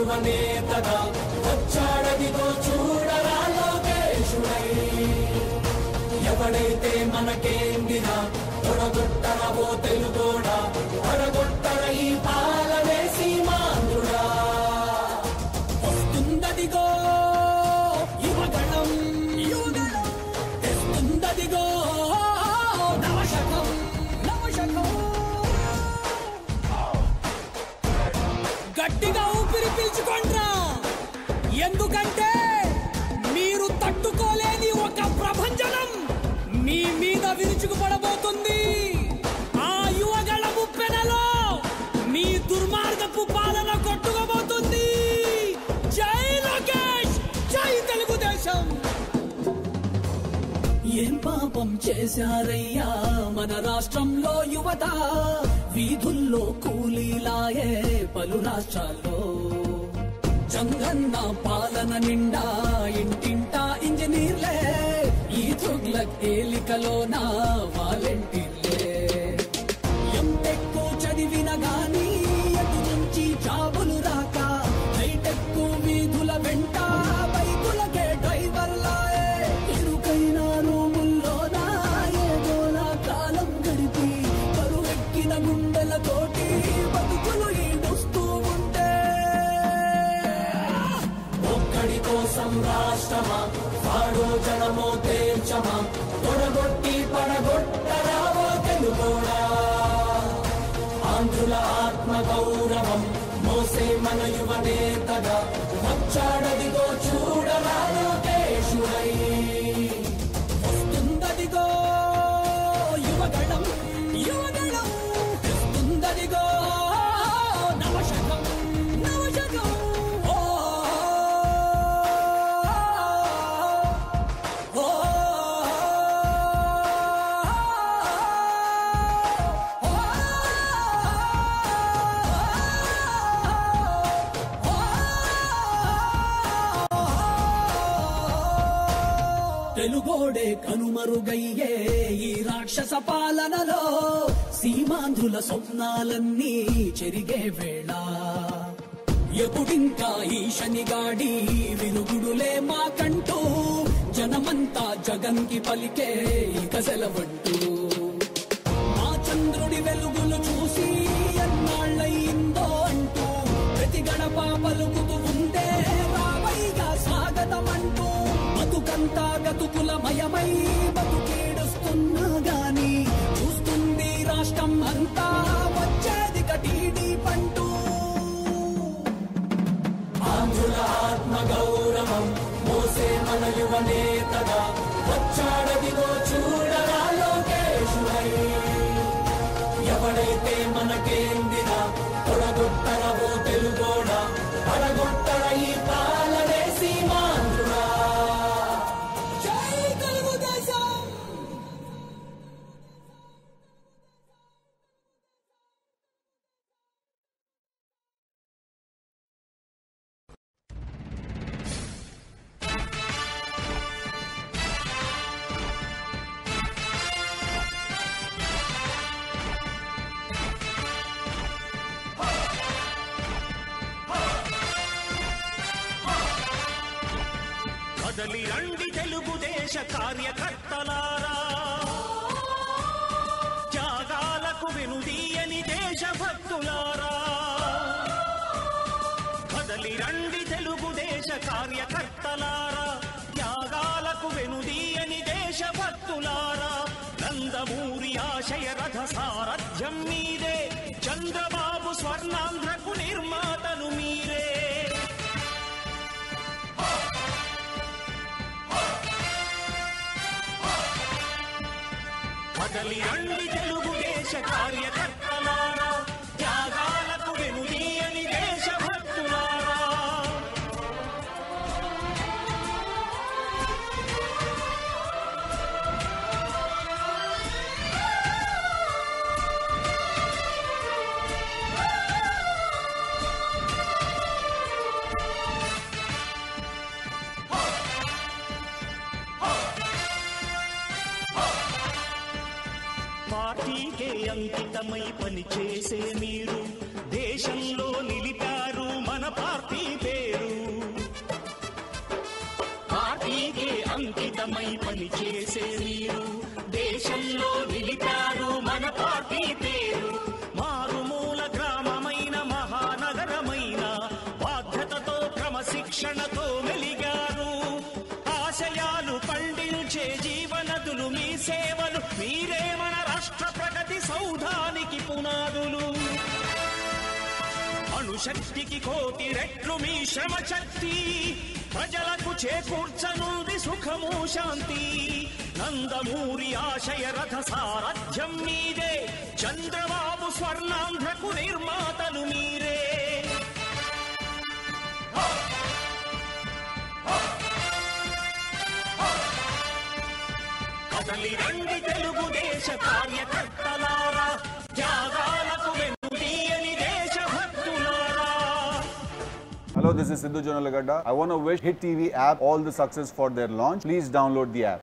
యువనేతగా వచ్చాడదిగో చూడరా లోకేశుడై ఎవడైతే మనకేందిరా తొడగొట్టరవో తెలుగోడా తొడగొట్టర ఈ పాలనే సీమాంధ్రుడా వస్తుందదిగో యువగణం యువగణం తెస్తుందదిగో నవశకం నవశకం గట్టిగా ఊపిరి పీల్చుకోండ్రా ఎందుకంటే మీరు తట్టుకోలేని ఒక ప్రభంజనం మీ మీద విరుచుకుపడబోతుంది ఆ యువగళ ముప్పెనలో మీ దుర్మార్గపు పాలన కొట్టుకోబోతుంది జై లోకేష్ జై తెలుగుదేశం ఏం పాపం చేశారయ్యా మన రాష్ట్రంలో యువత వీధుల్లో కూలీలాయే పలు రాష్ట్రాల్లో జంగన్న పాలన నిండా ఇంటింటా ఇంజనీర్లే ఈ తుగ్లక్ ఏలికలోన వాలంటీర్లే ఎంటెక్కు చదివిన గాని ఎటు నుంచి జాబులు రాక హైటెక్కు వీధుల వెంట బైకులకే డ్రైవర్లాయే ఇరుకైన రూముల్లోన ఏదోలా కాలం గడిపి కరువెక్కిన గుండెలతోటి బతుకులు ఈడుస్తూ ఉంటే ఒక్కడి కోసం రాష్ట్రమా వాడో జనమో తేల్చమా తొడగొట్టి పడగొట్టరావో తెలుగోడా ఆంధ్రుల ఆత్మ గౌరవం మోసే మన యువనేతగా వచ్చాడదిగో చూడరా లోకేశుడై వస్తుందదిగో యువగణం యువగణం తెస్తుందదిగో నవశకం నవశకం ఓ ఓ తెలుగోడే కనుమరుగయ్యే ఈ రాక్షస పాలనలో సీమాంధ్రుల స్వప్నాలన్నీ చెరిగే వేళ ఎప్పుడింకా ఈ శనిగాడి విరుగుడులే మాకంటూ జనమంతా జగన్కి పలికే ఇక సెలవంటూ మా చంద్రుడి వెలుగులు చూసి ఎన్నాళ్ళయిందో అంటూ ప్రతి గడప పలుకుతూ ఉంటే రావైగా స్వాగతమంటూ బతుకంతా గతుకులమయమై బతుకీడుస్తున్నా గాని చూస్తుంది రాష్ట్రం అంతా వచ్చేది కటీడీ పంటూ ఆంధ్రుల ఆత్మ గౌరవం మోసే మన యువనేతగా వచ్చాడదిగో చూడరా లోకేశుడై ఎవడైతే మనకేందిరా తొడగొట్టరవో తెలుగోడా పడగొట్టర ఈ పాలనే సీమాంధ్రుడా జై తెలుగుదేశం కదలి రండి తెలుగుదేశ కార్యకర్తలారా త్యాగాలకు వెనుదీయని దేశభక్తులారా కదలి రండి తెలుగుదేశ కార్యకర్తలారా త్యాగాలకు వెనుదీయని దేశభక్తులారా నందమూరి ఆశయ రథ సారథ్యం మీరే చంద్రబాబు స్వర్ణాంధ్రకు నిర్మాతను మీరే కదలి రండి తెలుగుదేశ కార్యకర్తలారా త్యాగాలకు వెనుదీయని దేశభక్తులారా పార్టీకే అంకితమై పనిచేసే మీరు దేశంలో నిలిపారు మన పార్టీ అంకితమై పనిచేసే మీరు దేశంలో నిలిపారు మన పార్టీ పేరు మారుమూల గ్రామమైన మహానగరమైన బాధ్యతతో క్రమశిక్షణతో మెలిగారు ఆశయాలు పండించే జీవనదులు మీ సేవలు మీరే మన రాష్ట్ర ప్రగతి సౌధానికి పునాదులు అణుశక్తికి కోటి రెట్లు మీ శ్రమ శక్తి ప్రజలకు చేకూర్చనుంది సుఖము శాంతి నందమూరి ఆశయ రథ సారథ్యం మీదే చంద్రబాబు స్వర్ణాంధ్రకు నిర్మాతలు మీరే కదలి రండి తెలుగుదేశ కార్యకర్తలారా త్యాగాలకు వెనుదీయని దేశభక్తులారా Hello, this is Sidhu Jonalagada. I want to wish Hit TV app all the success for their launch. Please download the app.